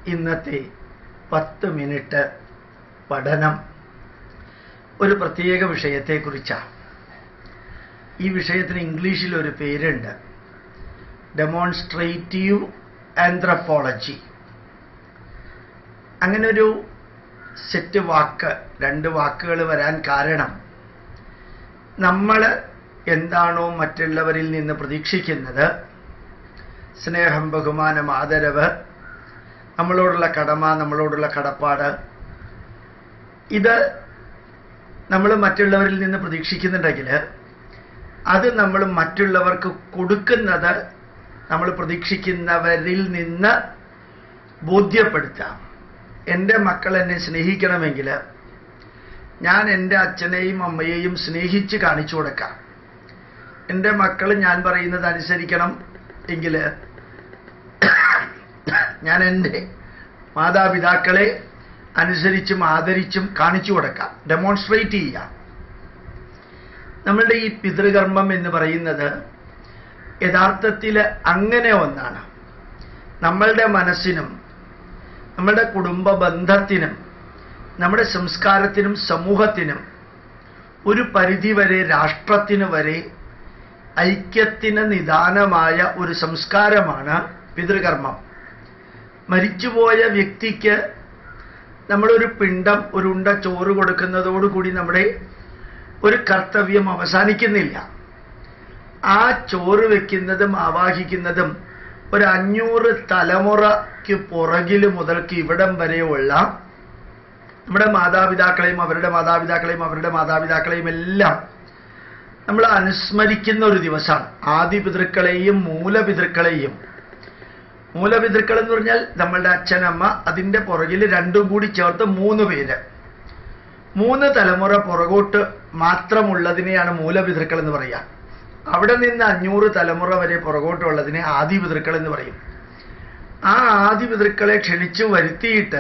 ഇന്നത്തെ പത്ത് മിനിറ്റ് പഠനം ഒരു പ്രത്യേക വിഷയത്തെക്കുറിച്ചാണ് ഈ വിഷയത്തിന് ഇംഗ്ലീഷിൽ ഒരു പേരുണ്ട് ഡെമോൺസ്ട്രേറ്റീവ് ആന്ത്രപ്പോളജി അങ്ങനെ ഒരു സെറ്റ് വാക്ക് രണ്ട് വാക്കുകൾ വരാൻ കാരണം നമ്മൾ എന്താണോ മറ്റുള്ളവരിൽ നിന്ന് പ്രതീക്ഷിക്കുന്നത് സ്നേഹം ബഹുമാനം ആദരവ് നമ്മളോടുള്ള കടമ നമ്മളോടുള്ള കടപ്പാട് ഇത് നമ്മൾ മറ്റുള്ളവരിൽ നിന്ന് പ്രതീക്ഷിക്കുന്നുണ്ടെങ്കിൽ അത് നമ്മൾ മറ്റുള്ളവർക്ക് കൊടുക്കുന്നത് നമ്മൾ പ്രതീക്ഷിക്കുന്നവരിൽ നിന്ന് ബോധ്യപ്പെടുത്താം എൻ്റെ മക്കൾ എന്നെ സ്നേഹിക്കണമെങ്കിൽ ഞാൻ എൻ്റെ അച്ഛനെയും അമ്മയെയും സ്നേഹിച്ച് കാണിച്ചു കൊടുക്കാം എൻ്റെ മക്കൾ ഞാൻ പറയുന്നത് അനുസരിക്കണം എങ്കിൽ ഞാൻ എൻ്റെ മാതാപിതാക്കളെ അനുസരിച്ചും ആദരിച്ചും കാണിച്ചു കൊടുക്കാം ഡെമോൺസ്ട്രേറ്റ് ചെയ്യാം നമ്മളുടെ ഈ പിതൃകർമ്മം എന്ന് പറയുന്നത് യഥാർത്ഥത്തിൽ അങ്ങനെ ഒന്നാണ് നമ്മളുടെ മനസ്സിനും നമ്മുടെ കുടുംബ ബന്ധത്തിനും നമ്മുടെ സംസ്കാരത്തിനും സമൂഹത്തിനും ഒരു പരിധിവരെ രാഷ്ട്രത്തിന് വരെ ഐക്യത്തിന് നിദാനമായ ഒരു സംസ്കാരമാണ് പിതൃകർമ്മം മരിച്ചുപോയ വ്യക്തിക്ക് നമ്മളൊരു പിണ്ടം ഒരു ഉണ്ട ചോറ് കൊടുക്കുന്നതോടുകൂടി നമ്മുടെ ഒരു കർത്തവ്യം അവസാനിക്കുന്നില്ല ആ ചോറ് വെക്കുന്നതും ആവാഹിക്കുന്നതും ഒരു അഞ്ഞൂറ് തലമുറയ്ക്ക് പുറകിൽ മുതൽക്ക് ഇവിടം വരെയുള്ള നമ്മുടെ മാതാപിതാക്കളെയും അവരുടെ മാതാപിതാക്കളെയും അവരുടെ മാതാപിതാക്കളെയും എല്ലാം നമ്മൾ അനുസ്മരിക്കുന്ന ഒരു ദിവസമാണ് ആദി പിതൃക്കളെയും മൂലപിതൃക്കളെയും മൂലപിതൃക്കൾ എന്ന് പറഞ്ഞാൽ നമ്മളുടെ അച്ഛനമ്മ അതിൻ്റെ പുറകിൽ രണ്ടും കൂടി ചേർത്ത് മൂന്ന് പേര് മൂന്ന് തലമുറ പുറകോട്ട് മാത്രമുള്ളതിനെയാണ് മൂലപിതൃക്കൾ എന്ന് പറയുക അവിടെ നിന്ന് അഞ്ഞൂറ് തലമുറ വരെ പുറകോട്ടുള്ളതിനെ ആദി പിതൃക്കൾ എന്ന് പറയും ആ ആദി പിതൃക്കളെ ക്ഷണിച്ചു വരുത്തിയിട്ട്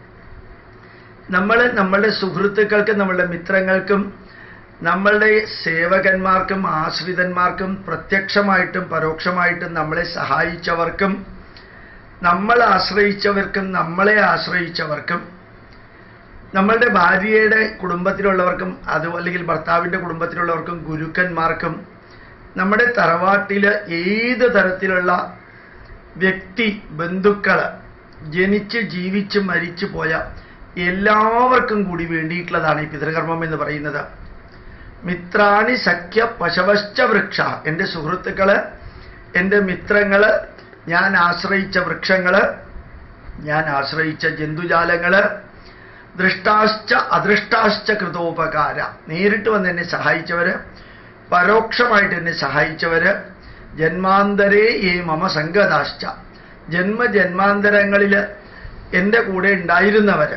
നമ്മൾ നമ്മളുടെ സുഹൃത്തുക്കൾക്കും നമ്മളുടെ മിത്രങ്ങൾക്കും നമ്മളുടെ സേവകന്മാർക്കും ആശ്രിതന്മാർക്കും പ്രത്യക്ഷമായിട്ടും പരോക്ഷമായിട്ടും നമ്മളെ സഹായിച്ചവർക്കും നമ്മൾ ആശ്രയിച്ചവർക്കും നമ്മളെ ആശ്രയിച്ചവർക്കും നമ്മളുടെ ഭാര്യയുടെ കുടുംബത്തിലുള്ളവർക്കും അത് അല്ലെങ്കിൽ ഭർത്താവിൻ്റെ കുടുംബത്തിലുള്ളവർക്കും ഗുരുക്കന്മാർക്കും നമ്മുടെ തറവാട്ടിൽ ഏത് തരത്തിലുള്ള വ്യക്തി ബന്ധുക്കൾ ജനിച്ച് ജീവിച്ച് മരിച്ചു പോയ എല്ലാവർക്കും കൂടി വേണ്ടിയിട്ടുള്ളതാണ് ഈ പിതൃകർമ്മം എന്ന് പറയുന്നത് മിത്രാണി സഖ്യ പശവശ്ച വൃക്ഷ എൻ്റെ സുഹൃത്തുക്കള് എൻ്റെ മിത്രങ്ങള് ഞാൻ ആശ്രയിച്ച വൃക്ഷങ്ങള് ഞാൻ ആശ്രയിച്ച ജന്തുജാലങ്ങള് ദൃഷ്ടാശ്ച അദൃഷ്ടാശ്ച കൃതോപകാര നേരിട്ട് വന്ന് എന്നെ സഹായിച്ചവര് പരോക്ഷമായിട്ട് എന്നെ സഹായിച്ചവര് ജന്മാന്തരേ ഈ മമ സംഗതാശ്ച ജന്മജന്മാന്തരങ്ങളിൽ എൻ്റെ കൂടെ ഉണ്ടായിരുന്നവര്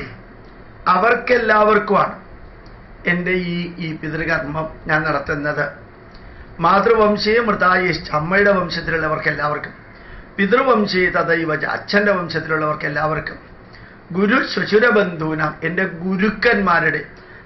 അവർക്കെല്ലാവർക്കുമാണ് എൻ്റെ ഈ ഈ പിതൃകർമ്മം ഞാൻ നടത്തുന്നത് മാതൃവംശീയ മൃതായ അമ്മയുടെ വംശത്തിലുള്ളവർക്ക് എല്ലാവർക്കും പിതൃവംശീയ തദൈവ അച്ഛൻ്റെ വംശത്തിലുള്ളവർക്ക് എല്ലാവർക്കും ഗുരു ശ്വശുരബന്ധൂനം എൻ്റെ ഗുരുക്കന്മാരുടെ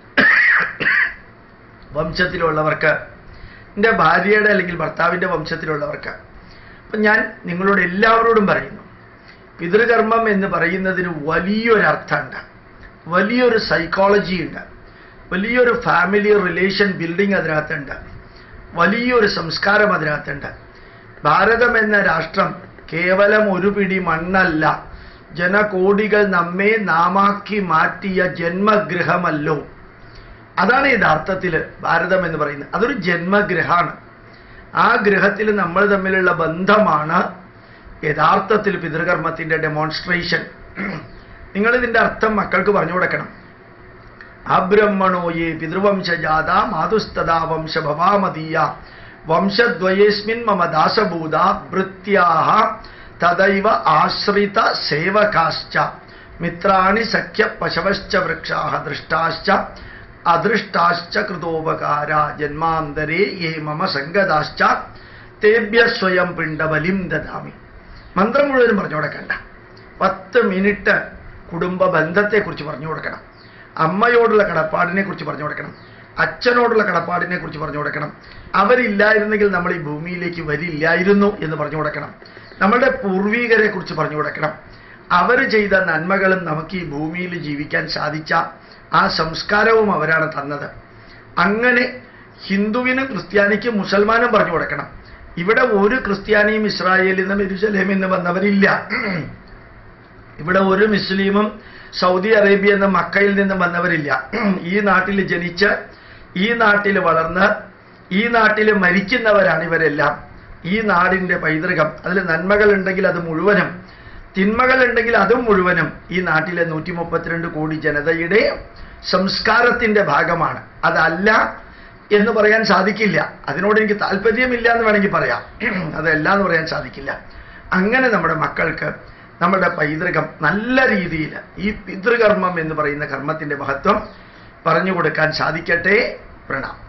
വംശത്തിലുള്ളവർക്ക് എൻ്റെ ഭാര്യയുടെ അല്ലെങ്കിൽ ഭർത്താവിൻ്റെ വംശത്തിലുള്ളവർക്ക് അപ്പം ഞാൻ നിങ്ങളോട് എല്ലാവരോടും പറയുന്നു പിതൃകർമ്മം എന്ന് പറയുന്നതിന് വലിയൊരർത്ഥമുണ്ട് വലിയൊരു സൈക്കോളജി ഉണ്ട് വലിയൊരു ഫാമിലി റിലേഷൻ ബിൽഡിംഗ് അതിനകത്തുണ്ട് വലിയൊരു സംസ്കാരം അതിനകത്തുണ്ട് ഭാരതം എന്ന രാഷ്ട്രം കേവലം ഒരു പിടി മണ്ണല്ല ജനകോടികൾ നമ്മെ നാമാക്കി മാറ്റിയ ജന്മഗൃഹമല്ലോ അതാണ് യഥാർത്ഥത്തിൽ ഭാരതം എന്ന് പറയുന്നത് അതൊരു ജന്മഗൃഹമാണ് ആ ഗൃഹത്തിൽ നമ്മൾ തമ്മിലുള്ള ബന്ധമാണ് യഥാർത്ഥത്തിൽ പിതൃകർമ്മത്തിന്റെ ഡെമോൺസ്ട്രേഷൻ നിങ്ങൾ ഇതിന്റെ അർത്ഥം മക്കൾക്ക് പറഞ്ഞു കൊടുക്കണം അബ്രഹ്മണോ യേ പിതൃവംശജാത മാതുസ്തദാ വംശഭവാമതീയ വംശദ്വയേസ്മിൻ മമ ദാസഭൂത ഭൃത്യാഹ തദൈവ ആശ്രിത സേവകാശ്ച മിത്രാണി സഖ്യ പശവശ്ച വൃക്ഷാഹ ദൃഷ്ടാശ്ച അദൃഷ്ടാശ്ച കൃതോപകാര ജന്മാന്തരേ യേ മമ സംഗതാശ്ച തേഭ്യ സ്വയം പിണ്ടബലിം ദദാമി മന്ത്രം മുഴുവനും പറഞ്ഞു കൊടുക്കണ്ട പത്ത് മിനിറ്റ് കുടുംബ ബന്ധത്തെക്കുറിച്ച് പറഞ്ഞു കൊടുക്കണം അമ്മയോടുള്ള കടപ്പാടിനെ കുറിച്ച് പറഞ്ഞു കൊടുക്കണം അച്ഛനോടുള്ള കടപ്പാടിനെ കുറിച്ച് പറഞ്ഞു കൊടുക്കണം അവരില്ലായിരുന്നെങ്കിൽ നമ്മൾ ഈ ഭൂമിയിലേക്ക് വരില്ലായിരുന്നു എന്ന് പറഞ്ഞു കൊടുക്കണം നമ്മളുടെ പൂർവീകരെ കുറിച്ച് പറഞ്ഞു കൊടുക്കണം അവർ ചെയ്ത നന്മകളും നമുക്ക് ഈ ഭൂമിയിൽ ജീവിക്കാൻ സാധിച്ച ആ സംസ്കാരവും അവരാണ് തന്നത് അങ്ങനെ ഹിന്ദുവിനും ക്രിസ്ത്യാനിക്കും മുസൽമാനും പറഞ്ഞു കൊടുക്കണം ഇവിടെ ഒരു ക്രിസ്ത്യാനിയും ഇസ്രായേലിൽ നിന്നും എരുസലേമിൽ നിന്ന് വന്നവരില്ല ഇവിടെ ഒരു മുസ്ലിമും സൗദി അറേബ്യ എന്ന മക്കയിൽ നിന്നും വന്നവരില്ല ഈ നാട്ടിൽ ജനിച്ച് ഈ നാട്ടിൽ വളർന്ന് ഈ നാട്ടിൽ മരിക്കുന്നവരാണ് ഇവരെല്ലാം ഈ നാടിൻ്റെ പൈതൃകം അതിൽ നന്മകളുണ്ടെങ്കിൽ അത് മുഴുവനും തിന്മകളുണ്ടെങ്കിൽ അതും മുഴുവനും ഈ നാട്ടിലെ നൂറ്റി മുപ്പത്തിരണ്ട് കോടി ജനതയുടെ സംസ്കാരത്തിൻ്റെ ഭാഗമാണ് അതല്ല എന്ന് പറയാൻ സാധിക്കില്ല അതിനോട് എനിക്ക് താല്പര്യമില്ല എന്ന് വേണമെങ്കിൽ പറയാം അതല്ല എന്ന് പറയാൻ സാധിക്കില്ല അങ്ങനെ നമ്മുടെ മക്കൾക്ക് നമ്മുടെ പൈതൃകം നല്ല രീതിയിൽ ഈ പിതൃകർമ്മം എന്ന് പറയുന്ന കർമ്മത്തിൻ്റെ മഹത്വം പറഞ്ഞു കൊടുക്കാൻ സാധിക്കട്ടെ പ്രണാം